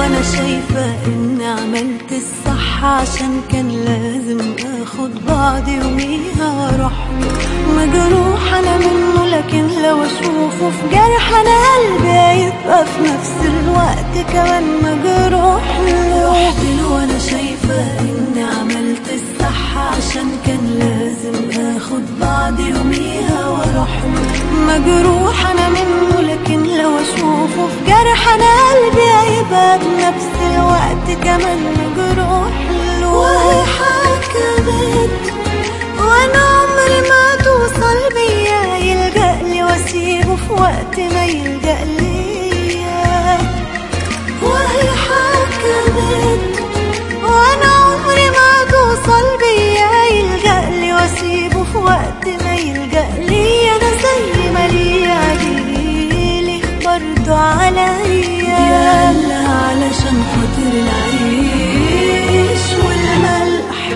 وانا شايفة اني عملت الصح عشان كان لازم اخد بعض يوميها واروح له مجروح انا منه لكن لو اشوفه في جرح انا قلبي هيبقى في نفس الوقت كمان مجروح له رحت له وانا شايفة اني عملت الصح عشان كان لازم اخد بعض يوميها واروح له مجروح انا منه لكن لو اشوفه في جرح انا قلبي هيبقى بنفس الوقت كمان مجروح له وهي حكمت وانا عمري ما توصل بيا يلجأ لي واسيبه في وقت ما يلجأ ليا وهي حكمت وانا عمري ما توصل بيا يلجأ لي واسيبه في وقت ما يلجأ لي انا زي ما ليا ليه برضو عليا يلا علشان خاطر العيش والملح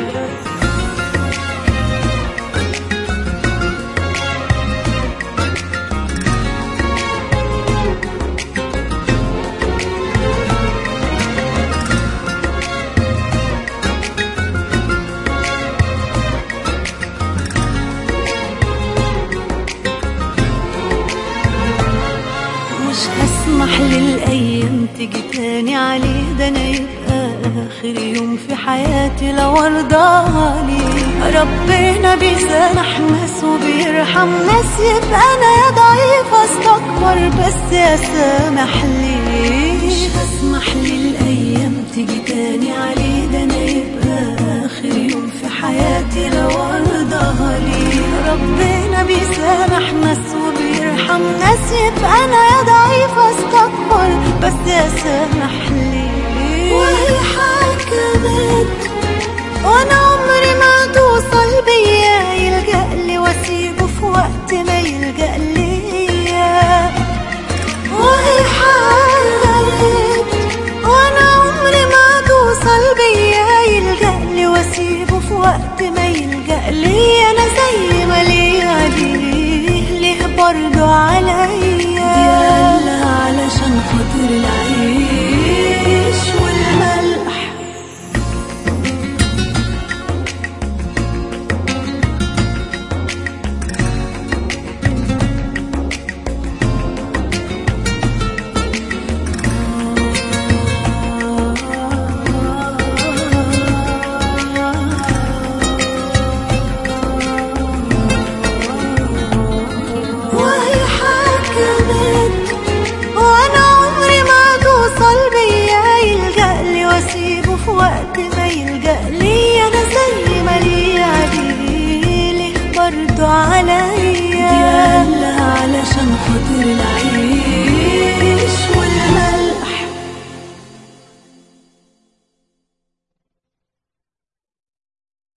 مش هسمح للأيام تيجي تاني عليه ده أنا يبقى آخر يوم في حياتي لو أرضاها ليه ربنا بيسامح ناس وبيرحم ناس يبقى أنا يا ضعيف أستكبر بس يا سامح ليه مش هسمح للأيام تيجي تاني عليه ده أنا يبقى آخر يوم في حياتي لو أرضاها ليه ربنا بيسامح ناس وبيرحم ناس يبقى أنا يا ضعيف أستكبر بس يا سامح ليه وهي حكمت وانا عمري ما توصل بيا يلجأ لي واسيبه في وقت ما يلجأ ليا وهي حكمت وانا عمري ما توصل بيا يلجأ لي واسيبه في وقت ما يلجأ لي انا زي ما ليا ليه ليه برضو عليا يلا علشان خاطر العين